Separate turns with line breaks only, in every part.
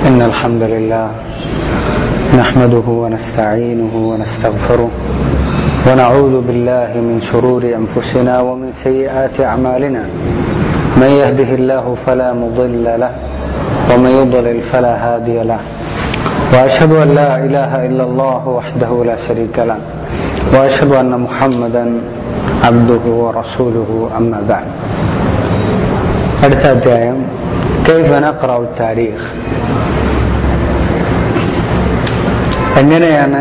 إن الحمد لله نحمده ونستعينه ونستغفره ونعوذ بالله من شرور أنفسنا ومن سيئات أعمالنا من يهده الله فلا مضل له ومن يضلل فلا هادي له وأشهد أن لا إله إلا الله وحده لا شريك له وأشهد أن محمدا عبده ورسوله أما بعد അടുത്ത അധ്യായം كيف نقرأ التاريخ എങ്ങനെയാണ്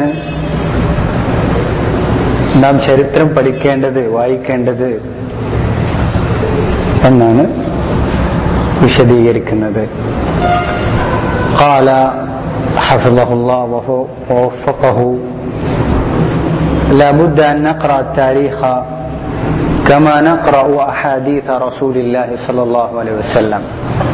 നാം ചരിത്രം പഠിക്കേണ്ടത് വായിക്കേണ്ടത് എന്നാണ് വിശദീകരിക്കുന്നത് قال حفظه الله ووفقه لا بد أن نقرأ التاريخ كما نقرأ أحاديث رسول الله صلى الله عليه وسلم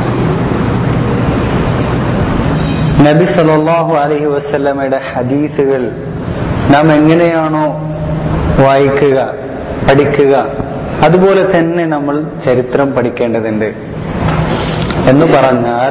നബി സല്ലാഹു അലഹി വസ്ല്ലമയുടെ ഹദീസുകൾ നാം എങ്ങനെയാണോ വായിക്കുക പഠിക്കുക അതുപോലെ തന്നെ നമ്മൾ ചരിത്രം പഠിക്കേണ്ടതുണ്ട് എന്ന് പറഞ്ഞാൽ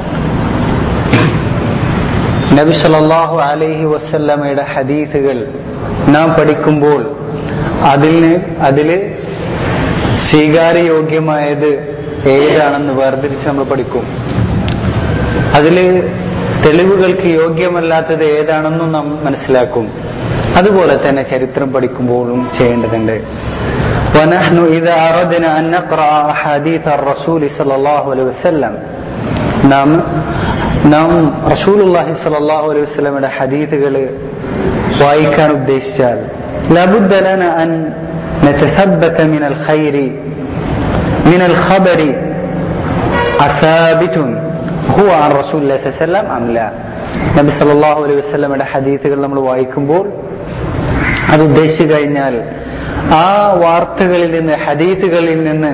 നബി സല്ലാഹു അലൈഹി വസ്ല്ലമയുടെ ഹദീസുകൾ നാം പഠിക്കുമ്പോൾ അതിന് അതില് സ്വീകാര്യയോഗ്യമായത് ഏതാണെന്ന് വേർതിരിച്ച് നമ്മൾ പഠിക്കും അതില് തെളിവുകൾക്ക് യോഗ്യമല്ലാത്തത് ഏതാണെന്നും നാം മനസ്സിലാക്കും അതുപോലെ തന്നെ ചരിത്രം പഠിക്കുമ്പോഴും ചെയ്യേണ്ടതുണ്ട് ونحن إذا أردنا أن نقرأ أحاديث الرسول صلى الله عليه وسلم നാം നാം റസൂലുള്ളാഹി സ്വല്ലല്ലാഹു അലൈഹി വസല്ലമയുടെ ഹദീസുകൾ വായിക്കാൻ ഉദ്ദേശിച്ചാൽ لابد لنا أن نتثبت من الخير من الخبر أثابت هو عن رسول الله صلى الله عليه وسلم أم لا നബി സല്ലല്ലാഹു അലൈഹി വസല്ലമയുടെ ഹദീസുകൾ നമ്മൾ വായിക്കുമ്പോൾ അത് ഉദ്ദേശിച്ചു കഴിഞ്ഞാൽ ആ വാർത്തകളിൽ നിന്ന് ഹദീസുകളിൽ നിന്ന്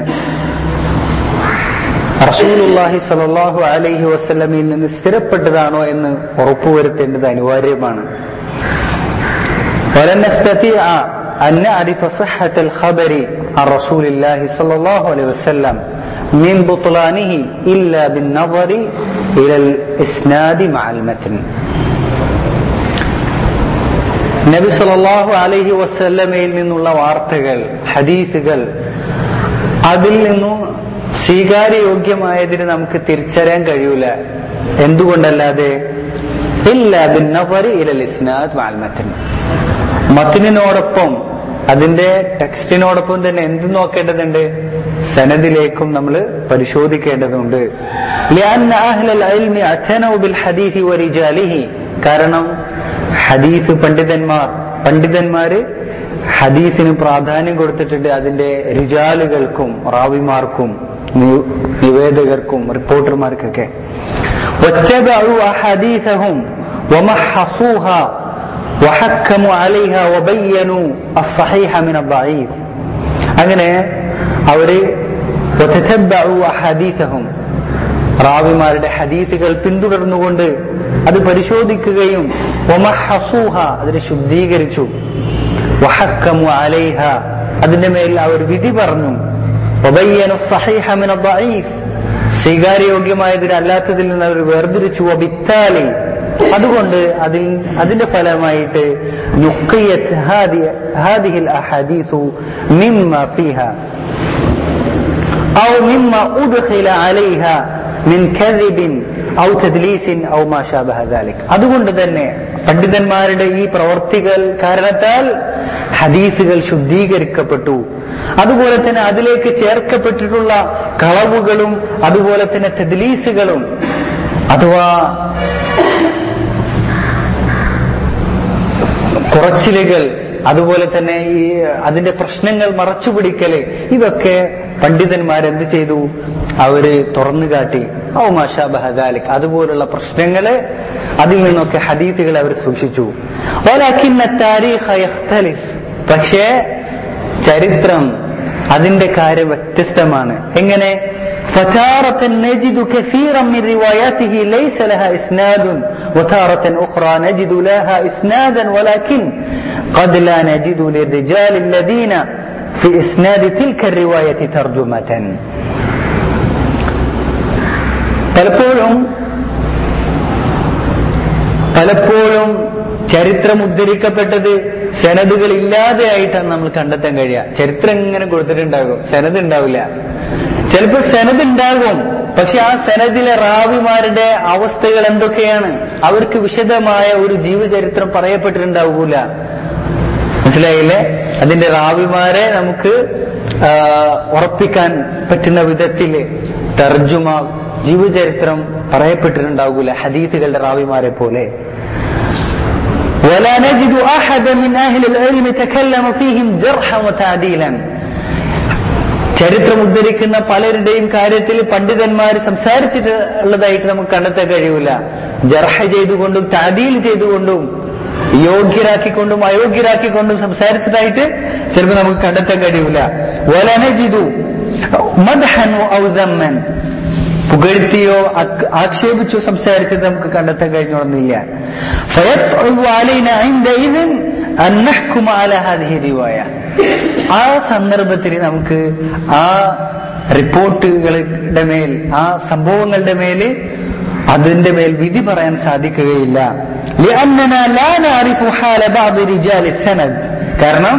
റസൂലുള്ളാഹി സല്ലല്ലാഹു അലൈഹി വസല്ലമയിൽ നിന്ന് സ്ഥിരപ്പെട്ടതാണോ എന്ന് ഉറപ്പുവരുത്തേണ്ടത് അനിവാര്യമാണ് ولن نستطيع أن نعرف صحة الخبر عن رسول الله صلى الله عليه وسلم من بطلانه إلا بالنظر إلى الإسناد مع المتن നബി സല്ലല്ലാഹു അലൈഹി വസല്ലമയിൽ നിന്നുള്ള വാർത്തകൾ ഹദീസുകൾ അതിൽ നിന്നും സ്വീകാര്യയോഗ്യമായതിന് നമുക്ക് തിരിച്ചറിയാൻ കഴിയൂല എന്തുകൊണ്ടല്ലാതെ ഇല്ല ബിന്നവർ ഇലൽ ഇസ്നാദ് മാൽമത്തിൻ മത്തിനോടൊപ്പം അതിന്റെ ടെക്സ്റ്റിനോടൊപ്പം തന്നെ എന്ത് നോക്കേണ്ടതുണ്ട് സനദിലേക്കും നമ്മൾ പരിശോധിക്കേണ്ടതുണ്ട് കാരണം ഹദീസ് പണ്ഡിതന്മാർ പണ്ഡിതന്മാര് ഹദീസിന് പ്രാധാന്യം കൊടുത്തിട്ടുണ്ട് അതിന്റെ റിജാലുകൾക്കും റാവിമാർക്കും നിവേദകർക്കും റിപ്പോർട്ടർമാർക്കൊക്കെ ومحصوها وحكموا عليها وبينوا الصحيح من الضعيف അങ്ങനെ അവര് ഹദീസഹും റാവിമാരുടെ ഹദീസുകൾ പിന്തുടർന്നുകൊണ്ട് അത് പരിശോധിക്കുകയും ഒമഹസൂഹ അതിനെ ശുദ്ധീകരിച്ചു വഹക്കമു അലൈഹ അതിന്റെ മേൽ അവർ വിധി പറഞ്ഞു സ്വീകാര്യോഗ്യമായതിന് അല്ലാത്തതിൽ നിന്ന് അവർ വേർതിരിച്ചു വബിത്താലി അതുകൊണ്ട് അതിൽ അതിന്റെ ഫലമായിട്ട് ഹാദിഹിൽ അഹദീസു മിമ്മ ഫീഹ أو مما أدخل عليها من كذب ഔ തദ്ലീസിൻ ഔ മാ ശാബഹ ذلك അതുകൊണ്ട് തന്നെ പണ്ഡിതന്മാരുടെ ഈ പ്രവർത്തികൾ കാരണത്താൽ ഹദീസുകൾ ശുദ്ധീകരിക്കപ്പെട്ടു അതുപോലെ തന്നെ അതിലേക്ക് ചേർക്കപ്പെട്ടിട്ടുള്ള കളവുകളും അതുപോലെ തന്നെ തദ്ലീസുകളും അഥവാ കുറച്ചിലുകൾ അതുപോലെ തന്നെ ഈ അതിന്റെ പ്രശ്നങ്ങൾ മറച്ചുപിടിക്കല് ഇതൊക്കെ പണ്ഡിതന്മാർ എന്ത് ചെയ്തു അവര് തുറന്നു കാട്ടി ഔ മാഷാബഹദാലിക് അതുപോലുള്ള പ്രശ്നങ്ങള് അതിൽ നിന്നൊക്കെ ഹദീസുകൾ അവർ സൂക്ഷിച്ചു പക്ഷേ ചരിത്രം അതിന്റെ കാര്യം വ്യത്യസ്തമാണ് എങ്ങനെ فتارة نجد كثيرا من رواياته ليس لها إسناد وتارة أخرى نجد لها إسنادا ولكن قد لا نجد للرجال الذين في إسناد تلك الرواية ترجمة പലപ്പോഴും പലപ്പോഴും ചരിത്രം ഉദ്ധരിക്കപ്പെട്ടത് സനദുകൾ ഇല്ലാതെയായിട്ടാണ് നമ്മൾ കണ്ടെത്താൻ കഴിയുക ചരിത്രം ഇങ്ങനെ കൊടുത്തിട്ടുണ്ടാകും സനത് ഉണ്ടാവില്ല ചിലപ്പോൾ സനത് ഉണ്ടാകും പക്ഷെ ആ സനദിലെ റാവിമാരുടെ അവസ്ഥകൾ എന്തൊക്കെയാണ് അവർക്ക് വിശദമായ ഒരു ജീവചരിത്രം പറയപ്പെട്ടിട്ടുണ്ടാകൂല മനസ്സിലായില്ലേ അതിന്റെ റാവിമാരെ നമുക്ക് ആ, ഉറപ്പിക്കാൻ പറ്റുന്ന വിധത്തിൽ തർജുമ ജീവചരിത്രം പറയപ്പെട്ടിട്ടുണ്ടാകൂല ഹദീസുകളുടെ റാവിമാരെ പോലെ ولا نجد أحدا من أهل العلم تكلم فيهم جرحا وتعديلا ചരിത്രം ഉദ്ധരിക്കുന്ന പലരുടെയും കാര്യത്തിൽ പണ്ഡിതന്മാർ സംസാരിച്ചിട്ടുള്ളതായിട്ട് നമുക്ക് കണ്ടെത്താൻ കഴിയൂല ജർഹ ചെയ്തുകൊണ്ടും താദീൽ ചെയ്തുകൊണ്ടും യോഗ്യരാക്കിക്കൊണ്ടും അയോഗ്യരാക്കിക്കൊണ്ടും സംസാരിച്ചതായിട്ട് ചിലപ്പോൾ നമുക്ക് കണ്ടെത്താൻ കഴിയൂല വലനജിതു മദ്ഹൻ ഔ ദമ്മൻ പുകഴ്ത്തിയോ ആക്- ആക്ഷേപിച്ചോ സംസാരിച്ചത് നമുക്ക് കണ്ടെത്താൻ കഴിഞ്ഞോണമെന്നില്ല فيصعب علينا عندئذ أن نحكم على هذه الرواية ആ സന്ദർഭത്തിൽ നമുക്ക് ആ റിപ്പോർട്ടുകളുടെ മേൽ ആ സംഭവങ്ങളുടെ മേല് അതിന്റെ മേൽ വിധി പറയാൻ സാധിക്കുകയില്ല لأننا لا نعرف حال بعض رجال السند കാരണം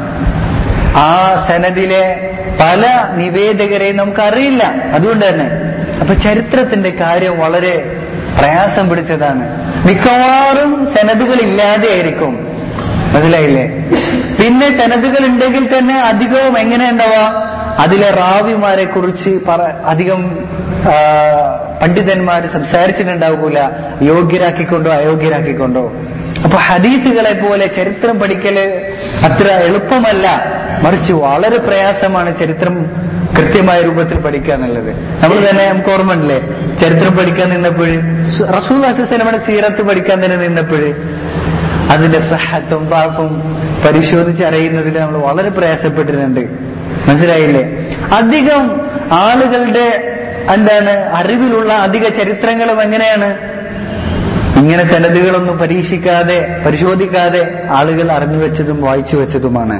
ആ സനദിലെ പല നിവേദകരെയും നമുക്ക് അറിയില്ല അതുകൊണ്ട് തന്നെ അപ്പൊ ചരിത്രത്തിന്റെ കാര്യം വളരെ പ്രയാസം പിടിച്ചതാണ് മിക്കവാറും സനദുകൾ ഇല്ലാതെ ആയിരിക്കും മനസ്സിലായില്ലേ പിന്നെ സനദുകൾ ഉണ്ടെങ്കിൽ തന്നെ അധികവും എങ്ങനെ ഉണ്ടാവുക അതിലെ റാവിമാരെ കുറിച്ച് പറ അധികം ആ, പണ്ഡിതന്മാര് സംസാരിച്ചിട്ടുണ്ടാകൂല യോഗ്യരാക്കിക്കൊണ്ടോ അയോഗ്യരാക്കിക്കൊണ്ടോ അപ്പൊ ഹദീസുകളെ പോലെ ചരിത്രം പഠിക്കല് അത്ര എളുപ്പമല്ല മറിച്ച് വളരെ പ്രയാസമാണ് ചരിത്രം കൃത്യമായ രൂപത്തിൽ പഠിക്കുക എന്നുള്ളത് നമ്മൾ തന്നെ നമുക്ക് ഓർമ്മയില്ലേ ചരിത്രം പഠിക്കാൻ നിന്നപ്പോൾ റസൂൽ അസിസലമയുടെ സീറത്ത് പഠിക്കാൻ തന്നെ നിന്നപ്പോൾ അതിന്റെ സഹത്തും പാപ്പും പരിശോധിച്ചറിയുന്നതിൽ നമ്മൾ വളരെ പ്രയാസപ്പെട്ടിട്ടുണ്ട് മനസ്സിലായില്ലേ അധികം ആളുകളുടെ എന്താണ് അറിവിലുള്ള അധിക ചരിത്രങ്ങളും എങ്ങനെയാണ് ഇങ്ങനെ സനദികളൊന്നും പരീക്ഷിക്കാതെ പരിശോധിക്കാതെ ആളുകൾ അറിഞ്ഞു വെച്ചതും വായിച്ചു വെച്ചതുമാണ്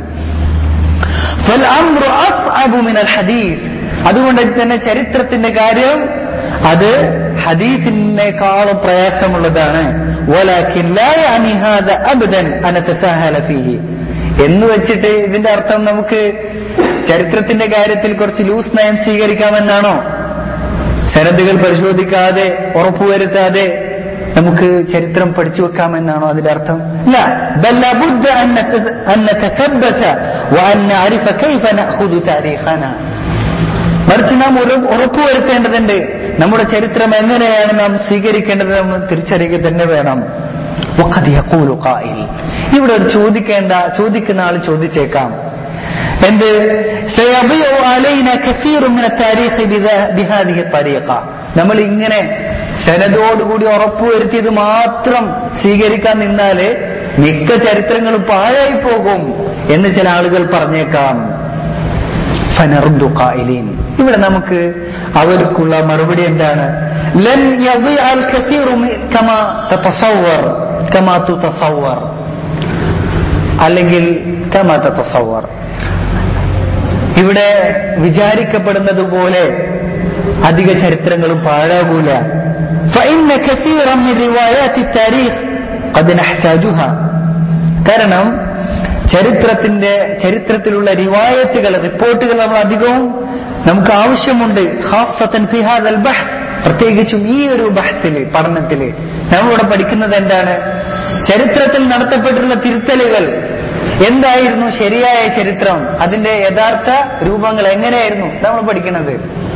فالأمر أصعب من الحديث അതുകൊണ്ട് തന്നെ ചരിത്രത്തിന്റെ കാര്യം അത് ഹദീസിനേക്കാളും പ്രയാസമുള്ളതാണ് ولكن لا يعني هذا أبدا أن نتساهل فيه എന്ന് വെച്ചിട്ട് ഇതിന്റെ അർത്ഥം നമുക്ക് ചരിത്രത്തിന്റെ കാര്യത്തിൽ കുറച്ച് ലൂസ് നയം സ്വീകരിക്കാമെന്നാണോ സനദുകൾ പരിശോധിക്കാതെ ഉറപ്പുവരുത്താതെ നമുക്ക് ചരിത്രം പഠിച്ചു വെക്കാമെന്നാണോ അതിന്റെ അർത്ഥം ഇല്ല بل لابد أن نت- أن نتثبت وأن نعرف كيف نأخذ تاريخنا മറിച്ച് നാം ഉറ- ഉറപ്പുവരുത്തേണ്ടതുണ്ട് നമ്മുടെ ചരിത്രം എങ്ങനെയാണ് നാം സ്വീകരിക്കേണ്ടത് നമ്മൾ തിരിച്ചറിയുക തന്നെ വേണം وقد يقول قائل ഇവിടെ ഒരു ചോദിക്കേണ്ട ചോദിക്കുന്ന ആൾ ചോദിച്ചേക്കാം എന്ത് سيضيع علينا كثير من التاريخ بذا- بهذه الطريقة നമ്മൾ ഇങ്ങനെ സനദോടുകൂടി ഉറപ്പുവരുത്തിയത് മാത്രം സ്വീകരിക്കാൻ നിന്നാല് മിക്ക ചരിത്രങ്ങളും പാഴായി പോകും എന്ന് ചില ആളുകൾ പറഞ്ഞേക്കാം ഫനർദു ഖായിലീൻ ഇവിടെ നമുക്ക് അവർക്കുള്ള മറുപടി എന്താണ് ലൻ യദിഅ അൽ കസീറു മി- കമാ തതസവ്വർ കമാ തുതസവ്വർ അല്ലെങ്കിൽ കമാ തതസവ്വർ ഇവിടെ വിചാരിക്കപ്പെടുന്നത് പോലെ അധിക ചരിത്രങ്ങളും പാഴാകൂല فإن كثيرا من روايات التاريخ قد نحتاجها കാരണം ചരിത്രത്തിന്റെ ചരിത്രത്തിലുള്ള റിവായത്തുകൾ റിപ്പോർട്ടുകൾ നമ്മൾ അധികവും നമുക്ക് ആവശ്യമുണ്ട് ഖാസത്തൻ ഫി ഹാദൽ ബഹ്സ് പ്രത്യേകിച്ചും ഈ ഒരു ബഹസില് പഠനത്തില് നമ്മളിവിടെ പഠിക്കുന്നത് എന്താണ് ചരിത്രത്തിൽ നടത്തപ്പെട്ടിട്ടുള്ള തിരുത്തലുകൾ എന്തായിരുന്നു ശരിയായ ചരിത്രം അതിന്റെ യഥാർത്ഥ രൂപങ്ങൾ എങ്ങനെയായിരുന്നു നമ്മൾ പഠിക്കുന്നത്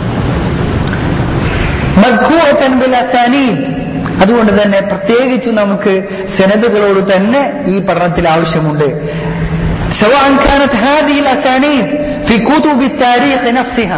മദ്ഖൂഅത്തൻ ബിൽ അസാനീദ് അതുകൊണ്ട് തന്നെ പ്രത്യേകിച്ച് നമുക്ക് സനദുകളോട് തന്നെ ഈ പഠനത്തിൽ ആവശ്യമുണ്ട് سواء كانت هذه الأسانيد في كتب التاريخ نفسها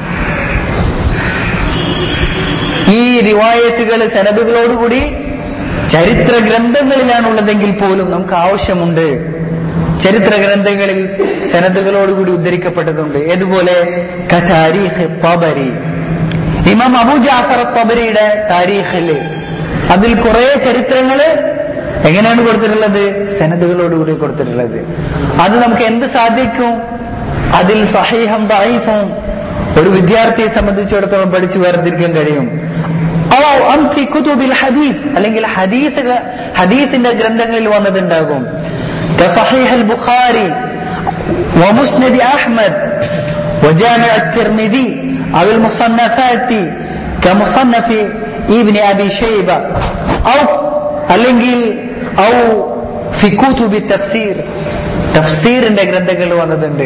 ഈ റിവായത്തുകൾ സനദുകളോടുകൂടി ചരിത്ര ഗ്രന്ഥങ്ങളിലാണുള്ളതെങ്കിൽ പോലും നമുക്ക് ആവശ്യമുണ്ട് ചരിത്ര ഗ്രന്ഥങ്ങളിൽ സനദുകളോടുകൂടി ഉദ്ധരിക്കപ്പെട്ടതുണ്ട് ഏതുപോലെ കഥാരീഖ് തബരി ഇമാം അബു ജാഫർ തബരിയുടെ താരീഖില് അതിൽ കുറെ ചരിത്രങ്ങള് എങ്ങനെയാണ് കൊടുത്തിട്ടുള്ളത് സനദുകളോടുകൂടി കൊടുത്തിട്ടുള്ളത് അത് നമുക്ക് എന്ത് സാധിക്കും അതിൽ സഹീഹം ദായിഫും ഒരു വിദ്യാർത്ഥിയെ സംബന്ധിച്ചിടത്തോളം പഠിച്ചു വേർതിരിക്കാൻ കഴിയും
ഔ അം ഫി കുതുബിൽ ഹദീസ് അല്ലെങ്കിൽ ഹദീസ് ഹദീസിന്റെ ഗ്രന്ഥങ്ങളിൽ വന്നതുണ്ടാകും كصحيح البخاري ومسند أحمد وجامع الترمذي أو المصنفات كمصنف ابن أبي شيبة أو അല്ലെങ്കിൽ ഔ ഫി കുതുബി തഫ്സീർ തഫ്സീറിന്റെ ഗ്രന്ഥങ്ങൾ വന്നതുണ്ട്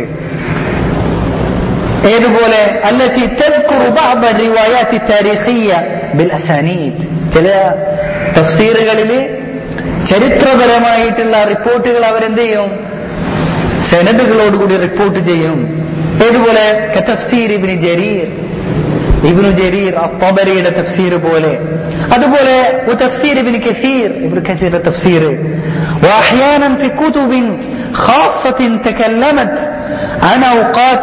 ഏതുപോലെ التي تذكر بعض الروايات التاريخية بالأسانيد ചില തഫ്സീറുകളിൽ ചരിത്രപരമായിട്ടുള്ള റിപ്പോർട്ടുകൾ അവരെന്ത് ചെയ്യും സെനദുകളോടുകൂടി റിപ്പോർട്ട് ചെയ്യും ഏതുപോലെ തഫ്സീർ ഇബിന് ജരീർ ഇബ്നു ജരീർ അത്തബരിയുടെ തഫ്സീർ പോലെ അതുപോലെ തഫ്സീർ ഇബ്നു കസീർ ഇബ്നു കസീറിന്റെ തഫ്സീർ واحيانا في كتب خاصة تكلمت عن اوقات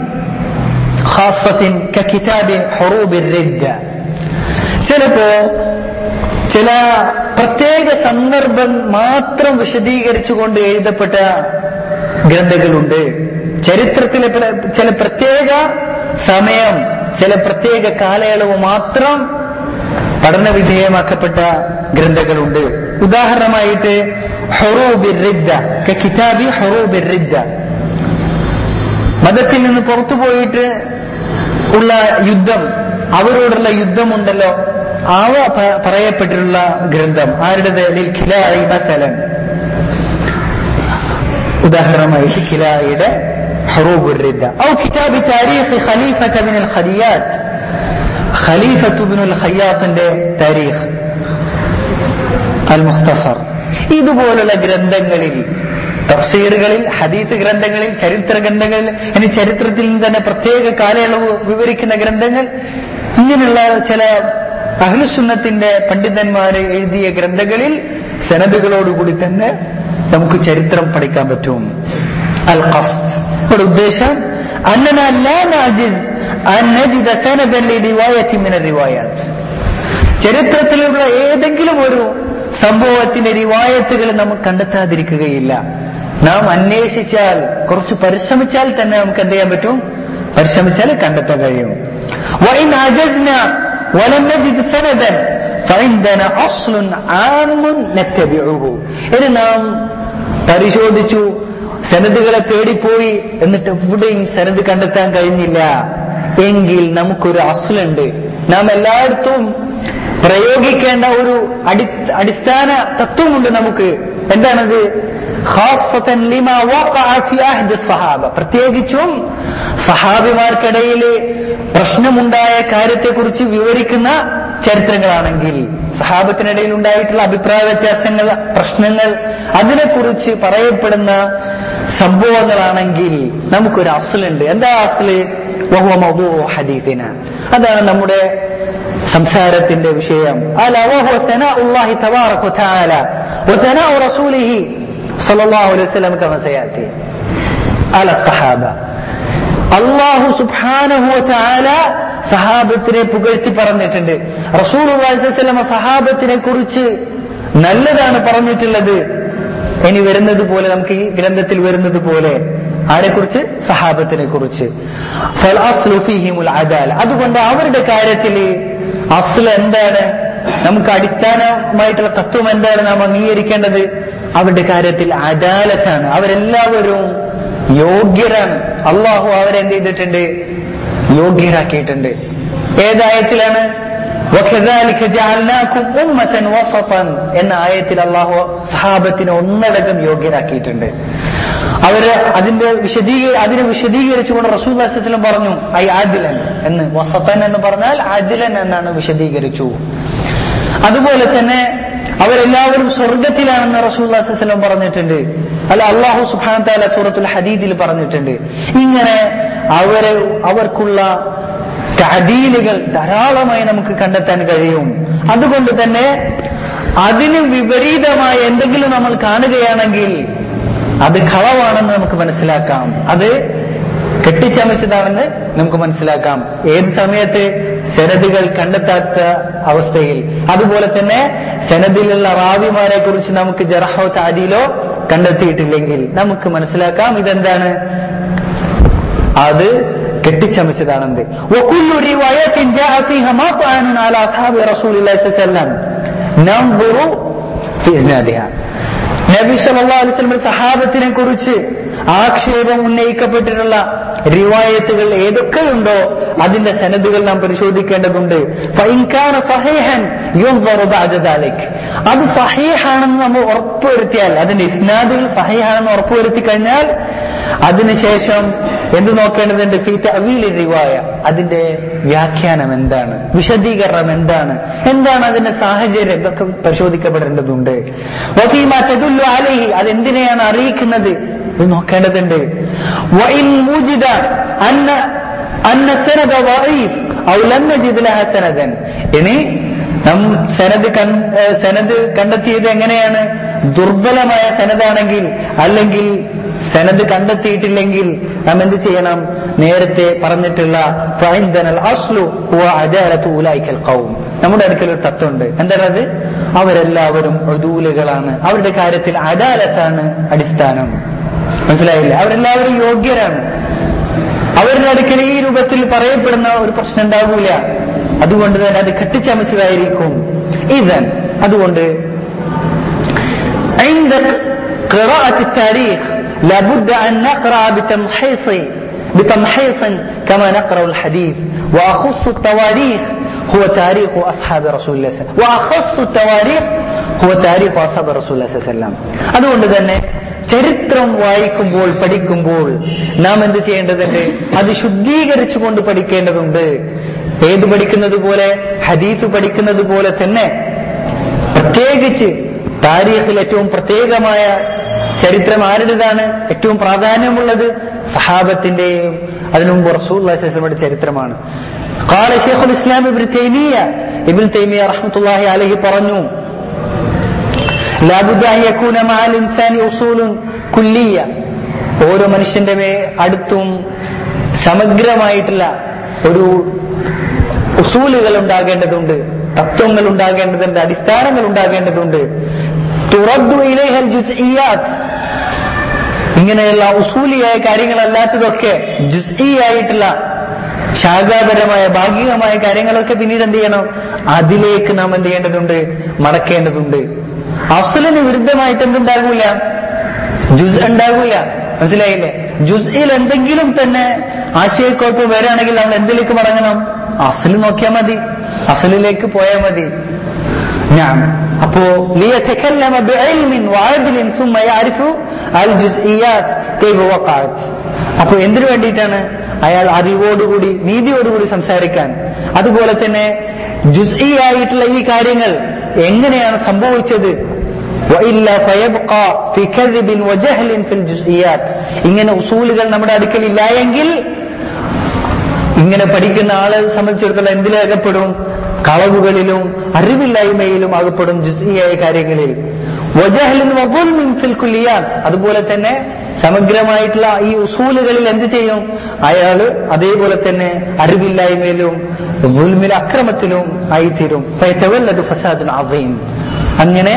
خاصة ككتاب حروب الردة ചിലപ്പോ ചില പ്രത്യേക സന്ദർഭം മാത്രം വിശദീകരിച്ചുകൊണ്ട് എഴുതപ്പെട്ട ഗ്രന്ഥങ്ങളുണ്ട് ചരിത്രത്തിലെ ചില പ്രത്യേക സമയം ചില പ്രത്യേക കാലയളവ് മാത്രം പഠന വിധേയമാക്കപ്പെട്ട ഗ്രന്ഥങ്ങളുണ്ട് ഉദാഹരണമായിട്ട് ഹൊറൂബിർ റിദ്ദ കിതാബി ഹൊറൂബിർ റിദ്ദ മതത്തിൽ നിന്ന് പുറത്തു പോയിട്ട് ഉള്ള യുദ്ധം അവരോടുള്ള യുദ്ധമുണ്ടല്ലോ അവ പറയപ്പെട്ടിട്ടുള്ള ഗ്രന്ഥം ആരുടേത് ഖിലായി മസലൻ ഉദാഹരണമായിട്ട് ഖിലായിയുടെ حروب الردة أو كتاب تاريخ خليفة بن الخليات خليفة بن الخياط تاريخ المختصر ഇതുപോലുള്ള ഗ്രന്ഥങ്ങളിൽ തഫ്സീറുകളിൽ ഹദീത്ത് ഗ്രന്ഥങ്ങളിൽ ചരിത്ര ഗ്രന്ഥങ്ങളിൽ ഇനി ചരിത്രത്തിൽ നിന്ന് തന്നെ പ്രത്യേക കാലയളവ് വിവരിക്കുന്ന ഗ്രന്ഥങ്ങൾ ഇങ്ങനെയുള്ള ചില അഹ്ലുസുന്നത്തിന്റെ പണ്ഡിതന്മാർ എഴുതിയ ഗ്രന്ഥങ്ങളിൽ സനദുകളോടുകൂടി തന്നെ നമുക്ക് ചരിത്രം പഠിക്കാൻ പറ്റും അൽ ഖസ്ത് ഇവിടെ ഉദ്ദേശം أننا لا نعجز أن نجد سندا لرواية من الروايات ചരിത്രത്തിലുള്ള ഏതെങ്കിലും ഒരു സംഭവത്തിന്റെ റിവായത്തുകൾ നമുക്ക് കണ്ടെത്താതിരിക്കുകയില്ല നാം അന്വേഷിച്ചാൽ കുറച്ച് പരിശ്രമിച്ചാൽ തന്നെ നമുക്ക് എന്ത് ചെയ്യാൻ പറ്റും പരിശ്രമിച്ചാൽ കണ്ടെത്താൻ കഴിയും وإن عجزنا ولم نجد سندا فعندنا أصل عام نتبعه ഇനി നാം പരിശോധിച്ചു സനദുകളെ തേടിപ്പോയി എന്നിട്ട് എവിടെയും സനദ് കണ്ടെത്താൻ കഴിഞ്ഞില്ല എങ്കിൽ നമുക്കൊരു അസുലുണ്ട് നാം എല്ലായിടത്തും പ്രയോഗിക്കേണ്ട ഒരു അടി അടിസ്ഥാന തത്വമുണ്ട് നമുക്ക് എന്താണത് സഹാബ പ്രത്യേകിച്ചും സഹാബിമാർക്കിടയിൽ പ്രശ്നമുണ്ടായ കാര്യത്തെക്കുറിച്ച് വിവരിക്കുന്ന ചരിത്രങ്ങളാണെങ്കിൽ സഹാബത്തിനിടയിൽ ഉണ്ടായിട്ടുള്ള അഭിപ്രായ വ്യത്യാസങ്ങൾ പ്രശ്നങ്ങൾ അതിനെക്കുറിച്ച് പറയപ്പെടുന്ന സംഭവങ്ങളാണെങ്കിൽ നമുക്കൊരു അസലുണ്ട് എന്താ അസല് ഹദീഫിന അതാണ് നമ്മുടെ സംസാരത്തിന്റെ വിഷയം അല വഹുവ സനാഉല്ലാഹി തബാറക വതആല വസനാഉ റസൂലിഹി സല്ലല്ലാഹു അലൈഹി വസല്ലം കമ സയാതി അല സഹാബ അല്ലാഹു സുബ്ഹാനഹു വതആല സഹാബത്തിനെ പുകഴ്ത്തി പറഞ്ഞിട്ടുണ്ട് റസൂൽ വസല്ലമ സഹാബത്തിനെ കുറിച്ച് നല്ലതാണ് പറഞ്ഞിട്ടുള്ളത് ഇനി വരുന്നത് പോലെ നമുക്ക് ഈ ഗ്രന്ഥത്തിൽ വരുന്നത് പോലെ ആരെക്കുറിച്ച് സഹാബത്തിനെ കുറിച്ച് അതുകൊണ്ട് അവരുടെ കാര്യത്തിൽ അസ്ല എന്താണ് നമുക്ക് അടിസ്ഥാനമായിട്ടുള്ള തത്വം എന്താണ് നാം അംഗീകരിക്കേണ്ടത് അവരുടെ കാര്യത്തിൽ അദാലത്താണ് അവരെല്ലാവരും യോഗ്യരാണ് അള്ളാഹു അവരെന്ത് ചെയ്തിട്ടുണ്ട് യോഗ്യരാക്കിയിട്ടുണ്ട് ഏതായത്തിലാണ് وكذلك جعلناكم أمة وسطا എന്ന ആയത്തിൽ അള്ളാഹു സഹാബത്തിനെ ഒന്നടങ്കം യോഗ്യരാക്കിയിട്ടുണ്ട് അവര് അതിന്റെ വിശദീക അതിനെ വിശദീകരിച്ചുകൊണ്ട് റസൂൽ അസ്ലം പറഞ്ഞു ഐ ആദിലൻ എന്ന് വസത്തൻ എന്ന് പറഞ്ഞാൽ ആദിലൻ എന്നാണ് വിശദീകരിച്ചു അതുപോലെ തന്നെ അവരെല്ലാവരും സ്വർഗത്തിലാണെന്ന് റസൂൽ അസ്ലം പറഞ്ഞിട്ടുണ്ട് അല്ല അള്ളാഹു സുഹാൻ താല സൂറത്തുൽ ഹദീദിൽ പറഞ്ഞിട്ടുണ്ട് ഇങ്ങനെ അവരെ അവർക്കുള്ള തഅദീലുകൾ ധാരാളമായി നമുക്ക് കണ്ടെത്താൻ കഴിയും അതുകൊണ്ട് തന്നെ അതിന് വിപരീതമായ എന്തെങ്കിലും നമ്മൾ കാണുകയാണെങ്കിൽ അത് കളവാണെന്ന് നമുക്ക് മനസ്സിലാക്കാം അത് കെട്ടിച്ചമച്ചതാണെന്ന് നമുക്ക് മനസ്സിലാക്കാം ഏത് സമയത്ത് സെനദുകൾ കണ്ടെത്താത്ത അവസ്ഥയിൽ അതുപോലെ തന്നെ സെനദിലുള്ള റാവിമാരെ കുറിച്ച് നമുക്ക് ജറഹോ താദിയിലോ കണ്ടെത്തിയിട്ടില്ലെങ്കിൽ നമുക്ക് മനസ്സിലാക്കാം ഇതെന്താണ് അത് കെട്ടിച്ചമച്ചതാണെന്ത് وكل رواية جاء فيها مطعن على أصحاب رسول الله صلى الله عليه وسلم ننظر في إسنادها നബി സല്ലല്ലാഹു അലൈഹി വസല്ലം സഹാബത്തിനെ കുറിച്ച് ആക്ഷേപം ഉന്നയിക്കപ്പെട്ടിട്ടുള്ള റിവായത്തുകൾ ഏതൊക്കെയുണ്ടോ അതിന്റെ സനദുകൾ നാം പരിശോധിക്കേണ്ടതുണ്ട് ഫഇൻ കാന സഹീഹൻ യുൻദറു ബഅദ ദാലിക് അത് സഹീഹാണെന്ന് നമ്മൾ ഉറപ്പുവരുത്തിയാൽ അതിന്റെ ഇസ്നാദുകൾ സഹീഹാണെന്ന് ഉറപ്പുവരുത്തി കഴിഞ്ഞാൽ അതിനുശേഷം എന്ത് നോക്കേണ്ടതുണ്ട് ഫീ തഅവീൽ റിവായ അതിന്റെ വ്യാഖ്യാനം എന്താണ് വിശദീകരണം എന്താണ് എന്താണ് അതിന്റെ സാഹചര്യം ഇതൊക്കെ പരിശോധിക്കപ്പെടേണ്ടതുണ്ട് വഫീമാ തദുല്ലു അലൈഹി അതെന്തിനെയാണ് അറിയിക്കുന്നത് ഇത് നോക്കേണ്ടതുണ്ട് വഇൻ മുജിദ അന്ന അന്ന സനദ ضعيف ഔ ലം നജിദ് ലഹ സനദൻ ഇനി നാം സനദ് കൺ- ഏഹ് സനദ് കണ്ടെത്തിയത് എങ്ങനെയാണ് ദുർബലമായ സനദാണെങ്കിൽ അല്ലെങ്കിൽ സനദ് കണ്ടെത്തിയിട്ടില്ലെങ്കിൽ നാം എന്ത് ചെയ്യണം നേരത്തെ പറഞ്ഞിട്ടുള്ള ഫൈന്ദനൽ അസ്ലു ഹുവ അദാലത്തു ഉലൈക്കൽ ഖൗം നമ്മുടെ അടുക്കൽ ഒരു തത്വമുണ്ട് എന്താണത് അവരെല്ലാവരും ഉദൂലുകളാണ് അവരുടെ കാര്യത്തിൽ അദാലത്താണ് അടിസ്ഥാനം മനസ്സിലായില്ല അവരെല്ലാവരും യോഗ്യരാണ് അവരുടെ അടുക്കൽ ഈ രൂപത്തിൽ പറയപ്പെടുന്ന ഒരു പ്രശ്നം ഉണ്ടാകൂല അതുകൊണ്ട് തന്നെ അത് കെട്ടിച്ചമച്ചതായിരിക്കും ഇവൻ അതുകൊണ്ട് عند قراءة التاريخ لابد أن نقرأ بتمحيص بتمحيص كما نقرأ الحديث وأخص التواريخ هو تاريخ أصحاب رسول الله صلى الله عليه وسلم وأخص التواريخ هو تاريخ أصحاب رسول الله صلى الله عليه وسلم അതുകൊണ്ട് തന്നെ ചരിത്രം വായിക്കുമ്പോൾ പഠിക്കുമ്പോൾ നാം എന്ത് ചെയ്യേണ്ടതുണ്ട് അത് ശുദ്ധീകരിച്ചുകൊണ്ട് പഠിക്കേണ്ടതുണ്ട് ഏത് പഠിക്കുന്നത് പോലെ ഹദീത്ത് പഠിക്കുന്നത് പോലെ തന്നെ പ്രത്യേകിച്ച് താരീഖിൽ ഏറ്റവും പ്രത്യേകമായ ചരിത്രം ആരുടേതാണ് ഏറ്റവും പ്രാധാന്യമുള്ളത് സഹാബത്തിന്റെയും അതിനു മുമ്പ് റസൂൽ ചരിത്രമാണ് قال شيخ الاسلام ابن تيميه ابن تيميه رحمه الله عليه പറഞ്ഞു لابد ان يكون مع الانسان اصول كليه ഓരോ മനുഷ്യന്റെ മേ അടുത്തും സമഗ്രമായിട്ടുള്ള ഒരു ഉസൂലുകൾ ഉണ്ടാകേണ്ടതുണ്ട് തത്വങ്ങൾ ഉണ്ടാകേണ്ടതുണ്ട് അടിസ്ഥാനങ്ങൾ ഉണ്ടാകേണ്ടതുണ്ട് തുറദ്ദു ഇലൈഹൽ ജുസ്ഇയാത്ത് ഇങ്ങനെയുള്ള ഉസൂലിയായ കാര്യങ്ങളല്ലാത്തതൊക്കെ ജുസ്ഇയായിട്ടുള്ള ശാഖാപരമായ ഭാഗികമായ കാര്യങ്ങളൊക്കെ പിന്നീട് എന്ത് ചെയ്യണം അതിലേക്ക് നാം എന്ത് ചെയ്യേണ്ടതുണ്ട് മടക്കേണ്ടതുണ്ട് അസലിന് വിരുദ്ധമായിട്ട് എന്തുണ്ടാകൂല ജുസ് ഉണ്ടാകൂല മനസ്സിലായില്ലേ ജുസ്ഇൽ എന്തെങ്കിലും തന്നെ ആശയക്കുഴപ്പം വരികയാണെങ്കിൽ നമ്മൾ എന്തിലേക്ക് മടങ്ങണം അസല് നോക്കിയാൽ മതി അസലിലേക്ക് പോയാൽ മതി ഞാൻ അപ്പോ ليتكلم بعلم وعدل ثم يعرف الجزئيات كيف وقعت അപ്പൊ എന്തിനു വേണ്ടിയിട്ടാണ് അയാൾ അറിവോടുകൂടി നീതിയോടുകൂടി സംസാരിക്കാൻ അതുപോലെ തന്നെ ജുസ്ഇ ആയിട്ടുള്ള ഈ കാര്യങ്ങൾ എങ്ങനെയാണ് സംഭവിച്ചത് وإلا فيبقى في كذب وجهل في الجزئيات ഇങ്ങനെ ഉസൂലുകൾ നമ്മുടെ അടുക്കൽ ഇല്ല എങ്കിൽ ഇങ്ങനെ പഠിക്കുന്ന ആളെ സംബന്ധിച്ചിടത്തോളം എന്തിലകപ്പെടും കളവുകളിലും അറിവില്ലായ്മയിലും അകപ്പെടും ജുസിയായ കാര്യങ്ങളിൽ വജഹലിൻ വഗുൽമിൻ ഫിൽ കുല്ലിയാത്ത് അതുപോലെ തന്നെ സമഗ്രമായിട്ടുള്ള ഈ ഉസൂലുകളിൽ എന്ത് ചെയ്യും അയാള് അതേപോലെ തന്നെ അറിവില്ലായ്മയിലും ഗുൽമിൽ അക്രമത്തിലും ആയിത്തീരും ഫയതവല്ലദു ഫസാദുൻ അദീം അങ്ങനെ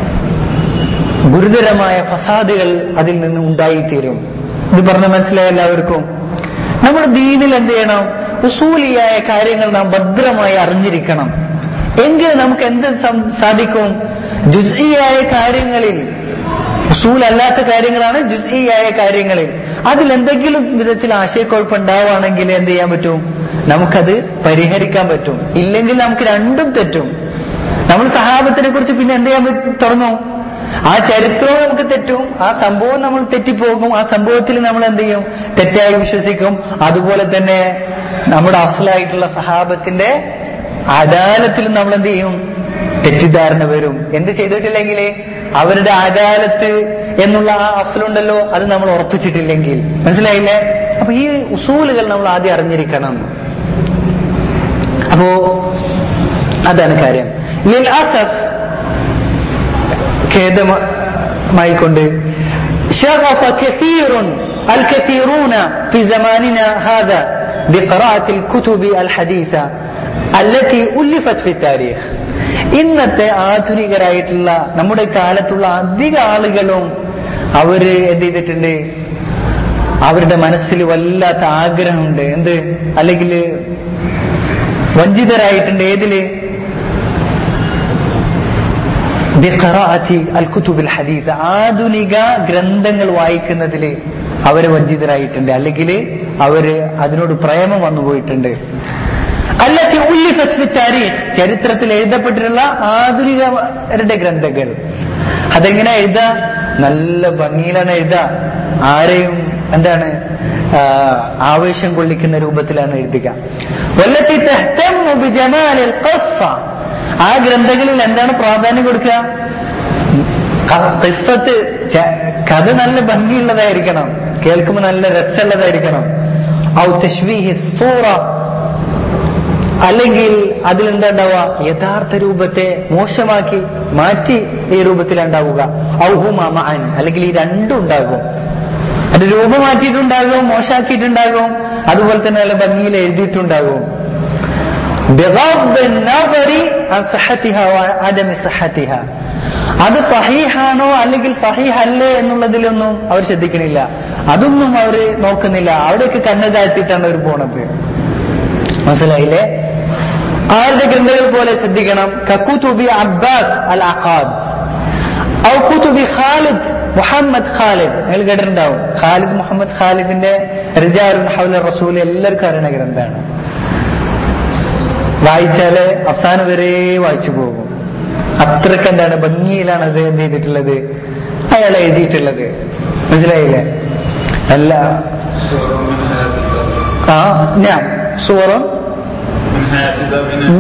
ഗുരുതരമായ ഫസാദുകൾ അതിൽ നിന്ന് ഉണ്ടായിത്തീരും ഇത് പറഞ്ഞ മനസ്സിലായ എല്ലാവർക്കും നമ്മുടെ ദീനിൽ എന്ത് ചെയ്യണം ഉസൂലിയായ കാര്യങ്ങൾ നാം ഭദ്രമായി അറിഞ്ഞിരിക്കണം എങ്കിൽ നമുക്ക് എന്ത് സം- സാധിക്കും ജുസ്ഇയായ കാര്യങ്ങളിൽ ഉസൂൽ അല്ലാത്ത കാര്യങ്ങളാണ് ജുസ്ഇയായ കാര്യങ്ങളിൽ അതിൽ എന്തെങ്കിലും വിധത്തിൽ ആശയക്കുഴപ്പമുണ്ടാവുകയാണെങ്കിൽ എന്ത് ചെയ്യാൻ പറ്റും നമുക്കത് പരിഹരിക്കാൻ പറ്റും ഇല്ലെങ്കിൽ നമുക്ക് രണ്ടും തെറ്റും നമ്മൾ സഹാബത്തിനെ കുറിച്ച് പിന്നെ എന്ത് ചെയ്യാൻ പറ്റും- തുടങ്ങും ആ ചരിത്രവും നമുക്ക് തെറ്റും ആ സംഭവം നമ്മൾ തെറ്റിപ്പോകും ആ സംഭവത്തിൽ നമ്മൾ എന്ത് ചെയ്യും തെറ്റായി വിശ്വസിക്കും അതുപോലെ തന്നെ നമ്മുടെ അസലായിട്ടുള്ള സഹാബത്തിന്റെ അദാലത്തിൽ നമ്മൾ എന്ത് ചെയ്യും തെറ്റിദ്ധാരണ വരും എന്ത് ചെയ്തിട്ടില്ലെങ്കിൽ അവരുടെ അദാലത്ത് എന്നുള്ള ആ അസലുണ്ടല്ലോ അത് നമ്മൾ ഉറപ്പിച്ചിട്ടില്ലെങ്കിൽ മനസ്സിലായില്ലേ അപ്പൊ ഈ ഉസൂലുകൾ നമ്മൾ ആദ്യം അറിഞ്ഞിരിക്കണം അപ്പോ അതാണ് കാര്യം ലിൽ അസഫ് ഖേദമായിക്കൊണ്ട് شغف كثير الكثيرون في زماننا هذا بقراءة الكتب الحديثة التي ألفت في التاريخ ഇന്നത്തെ ആധുനികരായിട്ടുള്ള നമ്മുടെ കാലത്തുള്ള അധിക ആളുകളും അവര് എന്ത് ചെയ്തിട്ടുണ്ട് അവരുടെ മനസ്സിൽ വല്ലാത്ത ആഗ്രഹമുണ്ട് എന്ത് അല്ലെങ്കിൽ വഞ്ചിതരായിട്ടുണ്ട് ഏതില് ബിഖറാഅത്തി അൽ കുതുബിൽ ഹദീസ് ആധുനിക ഗ്രന്ഥങ്ങൾ വായിക്കുന്നതിൽ അവര് വഞ്ചിതരായിട്ടുണ്ട് അല്ലെങ്കിൽ അവര് അതിനോട് പ്രേമം വന്നു പോയിട്ടുണ്ട് അല്ലത്തി ഉല്ലിഫത്ത് ഫി താരീഖ് ചരിത്രത്തിൽ എഴുതപ്പെട്ടിട്ടുള്ള ആധുനികരുടെ ഗ്രന്ഥങ്ങൾ അതെങ്ങനെ എഴുതാ നല്ല ഭംഗിയിലാണ് എഴുതാ ആരെയും എന്താണ് ആ, ആവേശം കൊള്ളിക്കുന്ന രൂപത്തിലാണ് എഴുതുക വല്ലത്തി തഹ്തമ്മു ബിജമാലിൽ ഖസ്സ ആ ഗ്രന്ഥങ്ങളിൽ എന്താണ് പ്രാധാന്യം കൊടുക്കുക ക- ഖിസ്സത്ത് ച- കഥ നല്ല ഭംഗിയുള്ളതായിരിക്കണം കേൾക്കുമ്പോൾ നല്ല രസമുള്ളതായിരിക്കണം ഔ തശ്വീഹി സൂറ അല്ലെങ്കിൽ അതിലെന്താ ഉണ്ടാവുക യഥാർത്ഥ രൂപത്തെ മോശമാക്കി മാറ്റി ഈ രൂപത്തിലുണ്ടാവുക ഔഹുമാൻ അല്ലെങ്കിൽ ഈ രണ്ടും ഉണ്ടാകും അത് രൂപം മാറ്റിയിട്ടുണ്ടാകും മോശമാക്കിയിട്ടുണ്ടാകും അതുപോലെ തന്നെ നല്ല ഭംഗിയിൽ എഴുതിയിട്ടുണ്ടാകും بغض النظر عن صحتها وعدم صحتها അത് സഹീഹാണോ അല്ലെങ്കിൽ സഹീഹ് അല്ലേ എന്നുള്ളതിലൊന്നും അവർ ശ്രദ്ധിക്കണില്ല അതൊന്നും അവർ നോക്കുന്നില്ല അവിടെയൊക്കെ കണ്ണ് താഴ്ത്തിയിട്ടാണ് അവർ പോണത് മനസ്സിലായില്ലേ ആരുടെ ഗ്രന്ഥങ്ങൾ പോലെ ശ്രദ്ധിക്കണം കക്കുതുബി അബ്ബാസ് അൽ അഖാദ് ഔ കുതുബി ഖാലിദ് മുഹമ്മദ് ഖാലിദ് നിങ്ങൾ കേട്ടിട്ടുണ്ടാവും ഖാലിദ് മുഹമ്മദ് ഖാലിദിന്റെ റിജാറുൻ ഹൗല റസൂൽ എല്ലാവർക്കും അറിയണ ഗ്രന്ഥമാണ് വായിച്ചാല് അവസാനം വരെ വായിച്ചു പോകും അത്രക്ക് എന്താണ് ഭംഗിയിലാണ് അത് എന്ത് ചെയ്തിട്ടുള്ളത് അയാൾ എഴുതിയിട്ടുള്ളത് മനസ്സിലായില്ലേ അല്ല ആ ഞാൻ സൂറം
من حياة ذوينا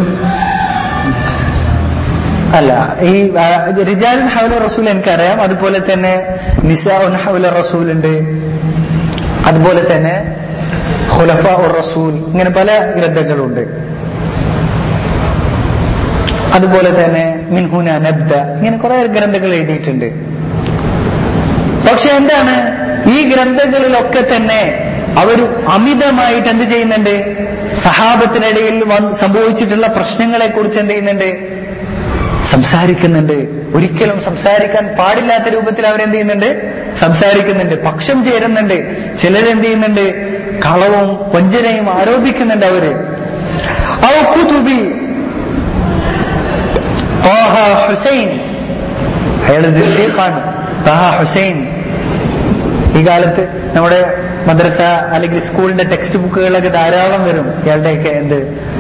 അല്ല ഈ ആ, റിജാലുൻ ഹൗല റസൂൽ എനിക്കറിയാം അതുപോലെ തന്നെ നിസാഉൻ ഹൗല റസൂൽ ഉണ്ട് അതുപോലെ തന്നെ ഖുലഫ ഉർ റസൂൽ ഇങ്ങനെ പല ഗ്രന്ഥങ്ങളുണ്ട് അതുപോലെ തന്നെ മിൻഹുന നബ്ദ ഇങ്ങനെ കുറെ ഗ്രന്ഥങ്ങൾ എഴുതിയിട്ടുണ്ട് പക്ഷെ എന്താണ് ഈ ഗ്രന്ഥങ്ങളിലൊക്കെ തന്നെ അവർ അമിതമായിട്ട് എന്ത് ചെയ്യുന്നുണ്ട് സഹാബത്തിനിടയിൽ വന്ന് സംഭവിച്ചിട്ടുള്ള പ്രശ്നങ്ങളെ കുറിച്ച് എന്ത് ചെയ്യുന്നുണ്ട് സംസാരിക്കുന്നുണ്ട് ഒരിക്കലും സംസാരിക്കാൻ പാടില്ലാത്ത രൂപത്തിൽ അവരെന്ത് ചെയ്യുന്നുണ്ട് സംസാരിക്കുന്നുണ്ട് പക്ഷം ചേരുന്നുണ്ട് ചിലരെന്ത് ചെയ്യുന്നുണ്ട് കളവും വഞ്ചനയും ആരോപിക്കുന്നുണ്ട് അവര് ഔ കുതുബി طه ഹുസൈൻ അയാൾ സിദ്ദീഖാണ് താഹ ഹുസൈൻ ഈ കാലത്ത് നമ്മുടെ മദ്രസ അല്ലെങ്കിൽ സ്കൂളിന്റെ ടെക്സ്റ്റ് ബുക്കുകളൊക്കെ ധാരാളം വരും ഇയാളുടെയൊക്കെ എന്ത്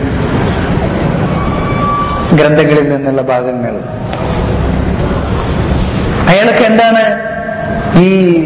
ഗ്രന്ഥങ്ങളിൽ നിന്നുള്ള ഭാഗങ്ങൾ അയാളൊക്കെ എന്താണ് ഈ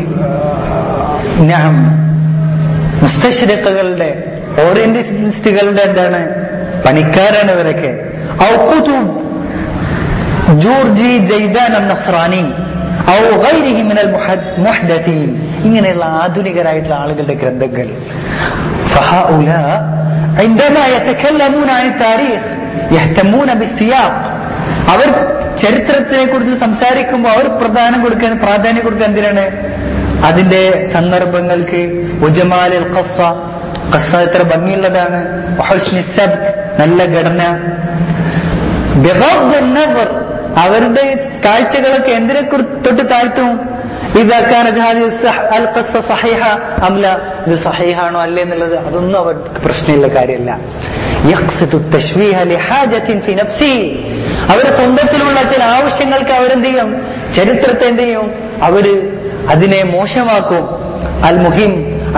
ഞാൻ മുസ്തശ്രക്കുകളുടെ ഓറിയന്റലിസ്റ്റുകളുടെ എന്താണ് പണിക്കാരാണ് ഇവരൊക്കെ ഔക്കുതുബ് ജോർജി ജൈദാൻ നസ്രാനി ഔ ഗൈരിഹി മിനൽ മുഹദ്- മുഹ്ദഥീൻ ഇങ്ങനെയുള്ള ആധുനികരായിട്ടുള്ള ആളുകളുടെ ഗ്രന്ഥങ്ങൾ فهؤلاء عندما يتكلمون عن التاريخ يهتمون بالسياق അവർ ചരിത്രത്തിനെ കുറിച്ച് സംസാരിക്കുമ്പോൾ അവർ പ്രധാനം കൊടുക്കാൻ പ്രാധാന്യം കൊടുക്കുക എന്തിനാണ് അതിന്റെ സന്ദർഭങ്ങൾക്ക് ഉജമാലിൽ ഖസ്സ ഖസ്സ എത്ര ഭംഗിയുള്ളതാണ് വഹുസ്നി സബ്ക് നല്ല ഘടന ബിഗദ്ദ് النظر അവരുടെ കാഴ്ചകളൊക്കെ എന്തിനെ കുറി- തൊട്ട് താഴ്ത്തും إذا كانت هذه الصح... القصة صحيحة أم لا ഇത് സഹീഹാണോ അല്ലേ എന്നുള്ളത് അതൊന്നും അവർക്ക് പ്രശ്നമില്ല കാര്യമല്ല يقصد التشويه لحاجة في نفسه അവര് സ്വന്തത്തിലുള്ള ചില ആവശ്യങ്ങൾക്ക് അവരെന്ത് ചെയ്യും ചരിത്രത്തെ എന്ത് ചെയ്യും അവര് അതിനെ മോശമാക്കും അൽ മുഹിം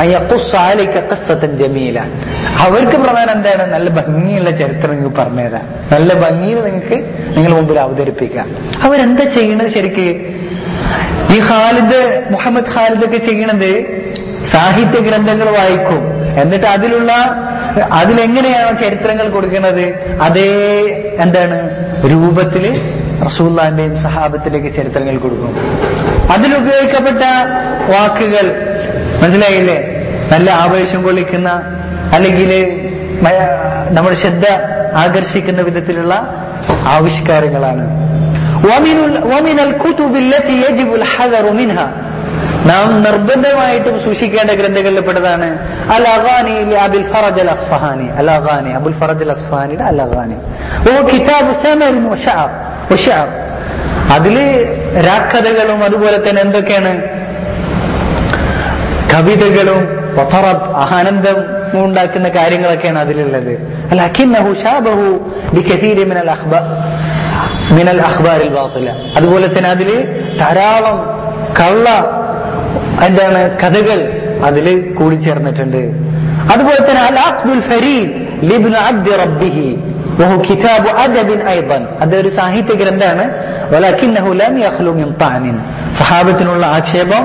ജമീല അവർക്ക് പ്രധാനം എന്താണ് നല്ല ഭംഗിയുള്ള ചരിത്രം നിങ്ങൾക്ക് പറഞ്ഞുതരാം നല്ല ഭംഗിയിൽ നിങ്ങൾക്ക് നിങ്ങൾ മുമ്പിൽ അവതരിപ്പിക്കാം അവരെന്താ ചെയ്യണത് ശരിക്ക് ഈ ഖാലിദ് മുഹമ്മദ് ഖാലിദ് ഒക്കെ ചെയ്യണത് സാഹിത്യ ഗ്രന്ഥങ്ങൾ വായിക്കും എന്നിട്ട് അതിലുള്ള അതിലെങ്ങനെയാണ് ചരിത്രങ്ങൾ കൊടുക്കുന്നത് അതേ എന്താണ് രൂപത്തില് റസൂല്ലാന്റെയും സഹാബത്തിന്റെയൊക്കെ ചരിത്രങ്ങൾ കൊടുക്കും അതിലുപയോഗിക്കപ്പെട്ട വാക്കുകൾ മനസ്സിലായില്ലേ നല്ല ആവേശം കൊള്ളിക്കുന്ന അല്ലെങ്കിൽ നമ്മുടെ ശ്രദ്ധ ആകർഷിക്കുന്ന വിധത്തിലുള്ള ആവിഷ്കാരങ്ങളാണ് ومن ال- ومن الكتب التي يجب الحذر منها നാം നിർബന്ധമായിട്ടും സൂക്ഷിക്കേണ്ട ഗ്രന്ഥങ്ങളിൽ പെട്ടതാണ് അൽ അഗാനി അബുൽ ഫറജ് അൽ അസ്ഫഹാനി അൽ അഗാനി അബുൽ ഫറജ് അൽ അസ്ഫഹാനിയുടെ അൽ അഗാനി ഓ കിതാബ് സമറിൻ വശഅർ വശഅർ അതില് രാക്കഥകളും അതുപോലെ തന്നെ എന്തൊക്കെയാണ് കവിതകളും വതറബ് ആനന്ദം ഉണ്ടാക്കുന്ന കാര്യങ്ങളൊക്കെയാണ് അതിലുള്ളത് ലക്കിന്നഹു ശാബഹു ബികസീരി മിനൽ അഖ്ബ മിനൽ അഖ്ബാരിൽ ബാത്തില അതുപോലെ തന്നെ അതിൽ ധാരാളം കള്ള എന്താണ് കഥകൾ അതിൽ കൂടിച്ചേർന്നിട്ടുണ്ട് അതുപോലെ തന്നെ അൽ അഖ്ദുൽ ഫരീദ് ലിബ്നു അബ്ദി റബ്ബിഹി وهو كتاب أدب أيضا അതൊരു സാഹിത്യ ഗ്രന്ഥമാണ് ولكنه لم يخلو من طعن സഹാബത്തിനുള്ള ആക്ഷേപം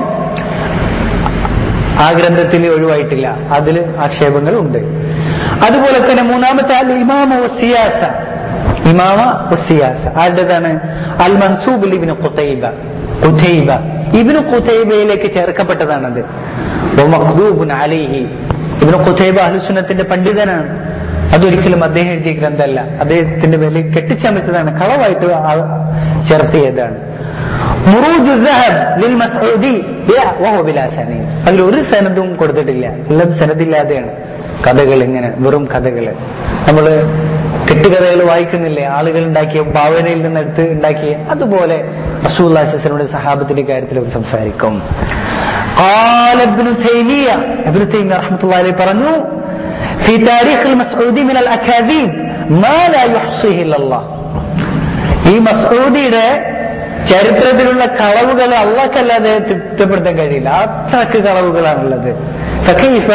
ആ ഗ്രന്ഥത്തിൽ ഒഴിവായിട്ടില്ല അതിൽ ആക്ഷേപങ്ങൾ ഉണ്ട് അതുപോലെ തന്നെ മൂന്നാമത്തെ അൽ ഇമാമ സിയാസ ഇമാമ സിയാസ ആരുടേതാണ് അൽ മൻസൂബ് ഇബിന് കുത്തൈബ കുത്തൈബ ഇബിന് കുത്തൈബയിലേക്ക് ചേർക്കപ്പെട്ടതാണത് മഖ്ദൂബുൻ അലൈഹി ഇബിന് കുത്തൈബ അഹ്ലുസുന്നത്തിന്റെ പണ്ഡിതനാണ് അതൊരിക്കലും അദ്ദേഹം എഴുതിയ ഗ്രന്ഥമല്ല അദ്ദേഹത്തിന്റെ മേലിൽ കെട്ടിച്ചമച്ചതാണ് കളവായിട്ട് ആ- ചേർത്തിയതാണ് മുറൂജ് الذهب للمسعودي وهو بلا سند അതിൽ ഒരു സനദും കൊടുത്തിട്ടില്ല എല്ലാം സനദില്ലാതെയാണ് കഥകൾ ഇങ്ങനെ വെറും കഥകൾ നമ്മള് കെട്ടുകഥകൾ വായിക്കുന്നില്ലേ ആളുകൾ ഉണ്ടാക്കിയ ഭാവനയിൽ നിന്നെടുത്ത് ഉണ്ടാക്കിയ അതുപോലെ റസൂല്ലാസിന്റെ സഹാബത്തിന്റെ കാര്യത്തിൽ അവർ സംസാരിക്കും قال ابن تيمية ابن تيمية رحمة الله عليه പറഞ്ഞു في تاريخ المسعودي من الأكاذيب ما لا يحصيه إلا الله ഈ മസൂദിയുടെ ചരിത്രത്തിലുള്ള കളവുകൾ അള്ളാഹ്ക്കല്ലാതെ തിട്ടപ്പെടുത്താൻ കഴിയില്ല അത്രക്ക് കളവുകളാണുള്ളത് ഫക്കൈഫ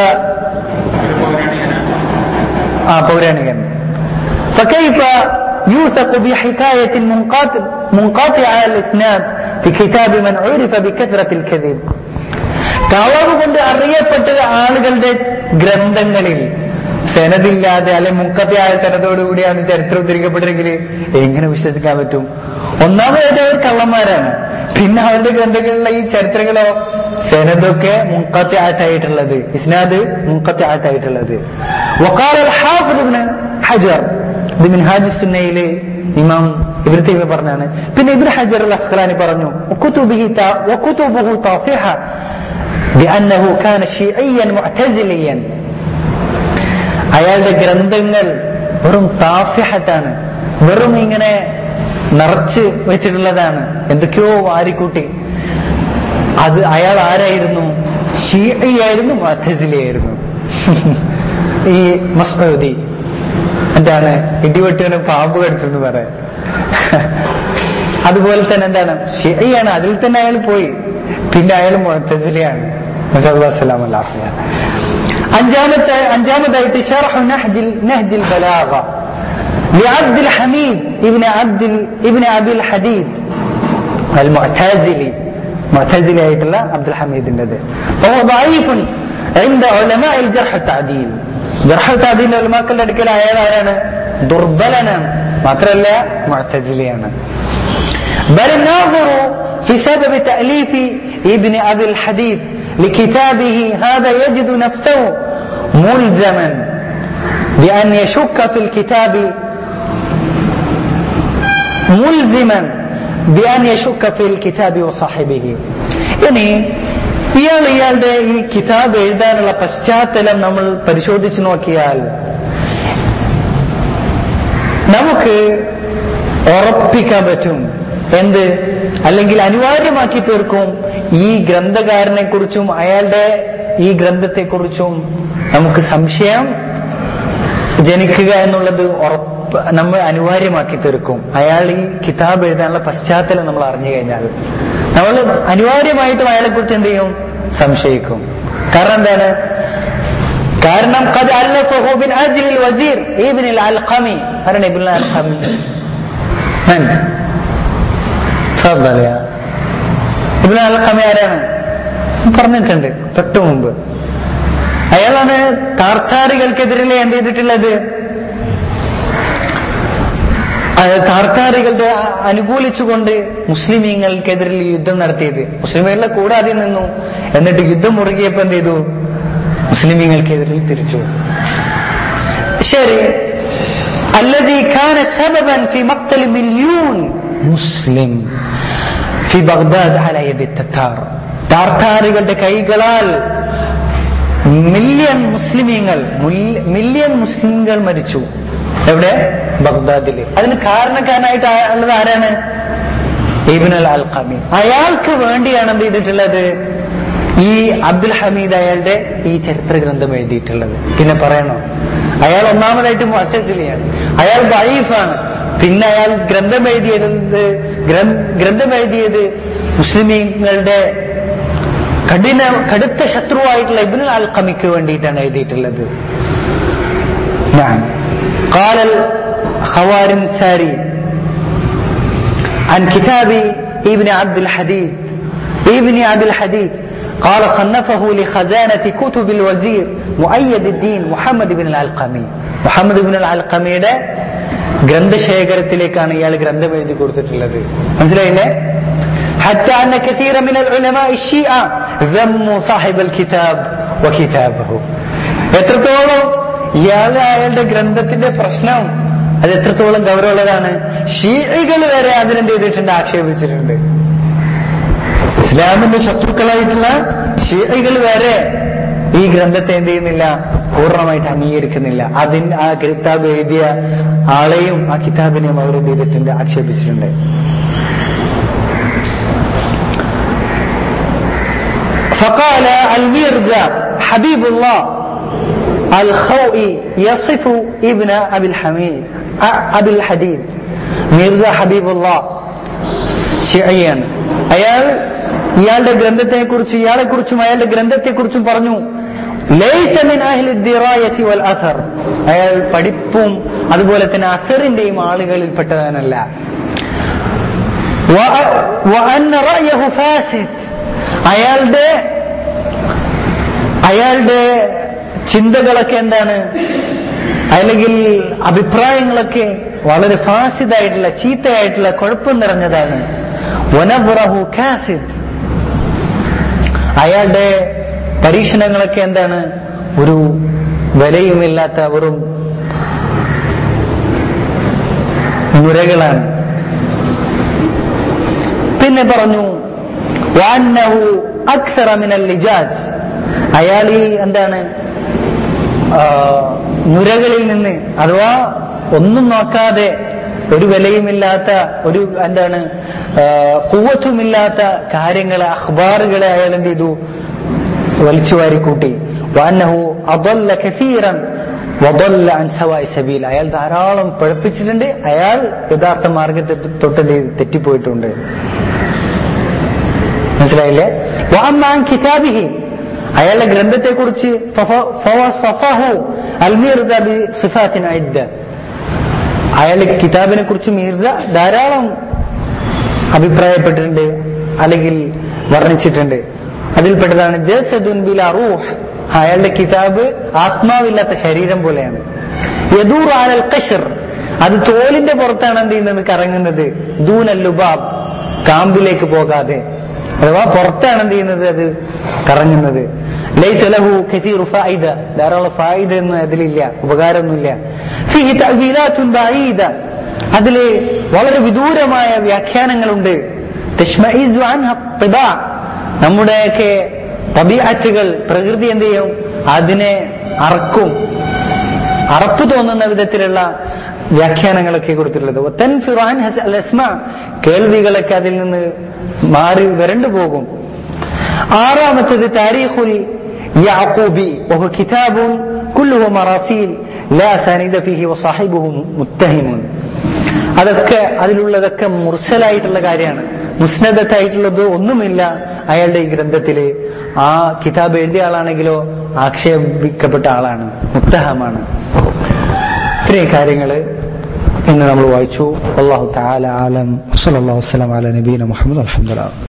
ആ പൗരാണികൻ فكيف يوثق بحكاية منقاطع منقاطعة الإسناد في كتاب من عرف بكثرة الكذب കളവ് കൊണ്ട് അറിയപ്പെട്ട ആളുകളുടെ ഗ്രന്ഥങ്ങളിൽ സനദില്ലാതെ അല്ലെ മുക്കത്തിയായ സനതോടുകൂടിയാണ് ചരിത്രം ഉദ്ധരിക്കപ്പെട്ടെങ്കിൽ എങ്ങനെ വിശ്വസിക്കാൻ പറ്റും ഒന്നാമതായിട്ട് അവർ കള്ളന്മാരാണ് പിന്നെ അവരുടെ ഗ്രന്ഥങ്ങളിലെ ഈ ചരിത്രങ്ങളോ സനദൊക്കെ മുക്കത്തിയായിട്ടായിട്ടുള്ളത് ഇസ്നാദ് മുക്കത്തിയായിട്ടായിട്ടുള്ളത് وقال الحافظ ابن حجر ഇത് മിൻഹാജ് സുന്നയിലെ ഇമാം ഇബ്നു തൈമിയ പറഞ്ഞാണ് പിന്നെ ഇബ്നു ഹജർ അൽ അസ്ഖലാനി പറഞ്ഞു وكتبه تا- وكتبه طافحة بأنه كان شيعيا معتزليا അയാളുടെ ഗ്രന്ഥങ്ങൾ വെറും താഫിഹത്താണ് വെറും ഇങ്ങനെ നിറച്ച് വെച്ചിട്ടുള്ളതാണ് എന്തൊക്കെയോ വാരിക്കൂട്ടി അത് അയാൾ ആരായിരുന്നു ഷീഅയായിരുന്നു മുഅത്തസിലിയായിരുന്നു ഈ മസ്ഊദി എന്താണ് ഇടിവെട്ടിന് പാമ്പ് കടിച്ചെന്ന് പറയാം അതുപോലെ തന്നെ എന്താണ് ഷിയാണ് അതിൽ തന്നെ അയാൾ പോയി പിന്നെ അയാൾ മുഅത്തസിലിയാണ് നസല്ലാസ്ലാം അല്ലാഫിയ അഞ്ചാമത്തെ അഞ്ചാമതായിട്ട് ഷർഹു നഹ്ജിൽ നഹ്ജിൽ ബലാഗ لعبد الحميد ابن عبد ال... ابن ابي الحديد المعتزلي معتزلي ആയിട്ടുള്ള അബ്ദുൽ ഹമീദിന്റേത് وهو ضعيف عند علماء الجرح والتعديل جرح والتعديل ഉലമാക്കളുടെ അടുക്കൽ അയാൾ ആരാണ് ദുർബലനാണ് മാത്രമല്ല മുഅത്തസിലിയാണ് بل الناظر في سبب تأليف ابن أبي الحديد لكتابه هذا يجد نفسه ملزما بأن يشك في الكتاب ملزما بأن يشك في الكتاب وصاحبه يعني ഇയാൾ ഇയാളുടെ ഈ കിതാബ് എഴുതാനുള്ള പശ്ചാത്തലം നമ്മൾ പരിശോധിച്ചു നോക്കിയാൽ നമുക്ക് ഉറപ്പിക്കാൻ പറ്റും എന്ത് അല്ലെങ്കിൽ അനിവാര്യമാക്കി തീർക്കും ഈ ഗ്രന്ഥകാരനെ കുറിച്ചും അയാളുടെ ഈ ഗ്രന്ഥത്തെക്കുറിച്ചും നമുക്ക് സംശയം ജനിക്കുക എന്നുള്ളത് ഉറപ്പ് നമ്മൾ അനിവാര്യമാക്കി തീർക്കും അയാൾ ഈ കിതാബ് എഴുതാനുള്ള പശ്ചാത്തലം നമ്മൾ അറിഞ്ഞു കഴിഞ്ഞാൽ നമ്മൾ അനിവാര്യമായിട്ടും അയാളെ കുറിച്ച് എന്ത് ചെയ്യും സംശയിക്കും കാരണം എന്താണ് കാരണം قد ألفه من أجل الوزير ابن العلقمي أنا ابن العلقمي من تفضل يا ابن العلقمي ആരാണ് പറഞ്ഞിട്ടുണ്ട് തൊട്ടു മുമ്പ് അയാളാണ് താർത്താരികൾക്കെതിരെ എന്ത് ചെയ്തിട്ടുള്ളത് അത് താർത്താരികളുടെ അ- അനുകൂലിച്ചുകൊണ്ട് മുസ്ലിമീങ്ങൾക്കെതിരിൽ യുദ്ധം നടത്തിയത് മുസ്ലിമീങ്ങളുടെ കൂടെ ആദ്യം നിന്നു എന്നിട്ട് യുദ്ധം മുറുകിയപ്പോ എന്ത് ചെയ്തു മുസ്ലിമീങ്ങൾക്കെതിരിൽ തിരിച്ചു ശരി الذي كان سببا في مقتل مليون مسلم في بغداد على يد التتار താർത്താരികളുടെ കൈകളാൽ മില്യൺ മുസ്ലിമീങ്ങൾ മുല്യ- മില്യൺ മുസ്ലിങ്ങൾ മരിച്ചു എവിടെ ബഗ്ദാദില് അതിന് കാരണക്കാരനായിട്ട് ആ- ഉള്ളത് ആരാണ് ഇബിൻ അൽ അൽഖമി അയാൾക്ക് വേണ്ടിയാണ് എന്ത് ചെയ്തിട്ടുള്ളത് ഈ അബ്ദുൽ ഹമീദ് അയാളുടെ ഈ ചരിത്ര ഗ്രന്ഥം എഴുതിയിട്ടുള്ളത് പിന്നെ പറയണോ അയാൾ ഒന്നാമതായിട്ട് മുഅത്തസിലിയാണ് അയാൾ ദഈഫാണ് പിന്നെ അയാൾ ഗ്രന്ഥം എഴുതിയത് ഗ്രന്ഥ- ഗ്രന്ഥം എഴുതിയത് മുസ്ലിമീങ്ങളുടെ കഠിന കടുത്ത ശത്രുവായിട്ടുള്ള ഇബ്നുൽ അൽ ഖമിക്ക് വേണ്ടിയിട്ടാണ് എഴുതിയിട്ടുള്ളത് نعم قال الخوارم ساري عن كتاب ابن عبد الحديد ابن عبد الحديد قال صنفه لخزانة كتب الوزير مؤيد الدين محمد بن العلقمي മുഹമ്മദ് ബിൻ അൽ അൽഖമിയുടെ ഗ്രന്ഥശേഖരത്തിലേക്കാണ് ഇയാൾ ഗ്രന്ഥം എഴുതി കൊടുത്തിട്ടുള്ളത് മനസ്സിലായില്ലേ حتى أن كثير من العلماء الشيعة ذموا صاحب الكتاب وكتابه എത്രത്തോളം ഇയാൾ അയാളുടെ ഗ്രന്ഥത്തിന്റെ പ്രശ്നം അത് എത്രത്തോളം ഗൗരവമുള്ളതാണ് ഷീകൾ വരെ അതിനെന്ത് ചെയ്തിട്ടുണ്ട് ആക്ഷേപിച്ചിട്ടുണ്ട് ഇസ്ലാമിന്റെ ശത്രുക്കളായിട്ടുള്ള ഷീകൾ വരെ ഈ ഗ്രന്ഥത്തെ എന്ത് ചെയ്യുന്നില്ല പൂർണ്ണമായിട്ട് അംഗീകരിക്കുന്നില്ല അതിന് ആ കിതാബ് എഴുതിയ ആളെയും ആ കിതാബിനെയും അവർ എന്ത് ചെയ്തിട്ടുണ്ട് ആക്ഷേപിച്ചിട്ടുണ്ട് فقال الميرزا حبيب الله الخوئي يصف ابن ابي الحميد ابي الحديد ميرزا حبيب الله ഷിഅയാണ് അയാൾ ഇയാളുടെ ഗ്രന്ഥത്തെ കുറിച്ച് ഇയാളെ കുറിച്ചും അയാളുടെ ഗ്രന്ഥത്തെ കുറിച്ചും പറഞ്ഞു ലൈസ മിൻ അഹ്ലി ദിറായത്തി വൽ അഥർ അയാൾ പഠിപ്പും അതുപോലെ തന്നെ അഥറിന്റെയും ആളുകളിൽപ്പെട്ടവനല്ല വ- വഅന്ന റഅയഹു ഫാസിദ് അയാളുടെ അയാളുടെ ചിന്തകളൊക്കെ എന്താണ് അല്ലെങ്കിൽ അഭിപ്രായങ്ങളൊക്കെ വളരെ ഫാസിദായിട്ടുള്ള ചീത്തയായിട്ടുള്ള കുഴപ്പം നിറഞ്ഞതാണ് വനബ്റഹു കാസിദ് അയാളുടെ പരീക്ഷണങ്ങളൊക്കെ എന്താണ് ഒരു വിലയുമില്ലാത്ത വെറും നുരകളാണ് പിന്നെ പറഞ്ഞു വാന്നഹു അക്സറ മിനൽ ലിജാജ് അയാൾ ഈ എന്താണ് ആ, നുരകളിൽ നിന്ന് അഥവാ ഒന്നും നോക്കാതെ ഒരു വിലയുമില്ലാത്ത ഒരു എന്താണ് ആ, കുവ്വത്തുമില്ലാത്ത കാര്യങ്ങളെ അഖ്ബാറുകളെ അയാൾ എന്ത് ചെയ്തു വലിച്ചു വാരിക്കൂട്ടി വാന്നഹു അضل كثيرا وضل عن سواء سبيل അയാൾ ധാരാളം പിഴപ്പിച്ചിട്ടുണ്ട് അയാൾ യഥാർത്ഥ മാർഗത്തെ തൊട്ട് എന്ത് ചെയ്തു? തെറ്റിപ്പോയിട്ടുണ്ട് മനസ്സിലായില്ലേ വാമ്മാൻ കിതാബിഹി അയാളുടെ ഗ്രന്ഥത്തെ കുറിച്ച് അയാളുടെ കിതാബിനെ കുറിച്ച് മീർസ ധാരാളം അഭിപ്രായപ്പെട്ടിട്ടുണ്ട് അല്ലെങ്കിൽ വർണ്ണിച്ചിട്ടുണ്ട് അതിൽപ്പെട്ടതാണ് ജസദുൻ ബില റൂഹ് അയാളുടെ കിതാബ് ആത്മാവില്ലാത്ത ശരീരം പോലെയാണ് യദൂർ ആലൽ കഷർ അത് തോലിന്റെ പുറത്താണ് എന്ത് ചെയ്യുന്നത് കറങ്ങുന്നത് ദൂനൽ ലുബാബ് കാമ്പിലേക്ക് പോകാതെ അഥവാ പുറത്താണ് എന്ത് ചെയ്യുന്നത് അത് കറങ്ങുന്നത് ലൈസ ലഹു കസീറു ഫായിദ ധാരാളം ഫായിദ ഒന്നും അതിലില്ല ഉപകാരമൊന്നുമില്ല ഫീഹി തഅ്വീലാത്തുൻ ബഈദ അതില് വളരെ വിദൂരമായ വ്യാഖ്യാനങ്ങളുണ്ട് തശ്മഈസു അൻഹ ത്തിബാ നമ്മുടെയൊക്കെ തബീഅത്തുകൾ പ്രകൃതി എന്ത് ചെയ്യും അതിനെ അറക്കും അറപ്പ് തോന്നുന്ന വിധത്തിലുള്ള വ്യാഖ്യാനങ്ങളൊക്കെ കൊടുത്തിട്ടുള്ളത് വതൻഫിറു അൻഹ അൽ അസ്മാ കേൾവികളൊക്കെ അതിൽ നിന്ന് മാറി വരണ്ടു പോകും ആറാമത്തത് താരീഖുൽ യാക്കൂബി وهو كتاب كله مراسيل لا ساند فيه وصاحبه متهم അതൊക്കെ അതിലുള്ളതൊക്കെ മുർസലായിട്ടുള്ള കാര്യമാണ് മുസ്നദത്തായിട്ടുള്ളത് ഒന്നുമില്ല അയാളുടെ ഈ ഗ്രന്ഥത്തില് ആ കിതാബ് എഴുതിയ ആളാണെങ്കിലോ ആക്ഷേപിക്കപ്പെട്ട ആളാണ് മുത്തഹമാണ് ഇത്രയും കാര്യങ്ങള് ഇന്ന് നമ്മൾ വായിച്ചു അള്ളാഹു താല ആലം വസ്സലാം അല നബീന മുഹമ്മദ് അലഹമുല്ല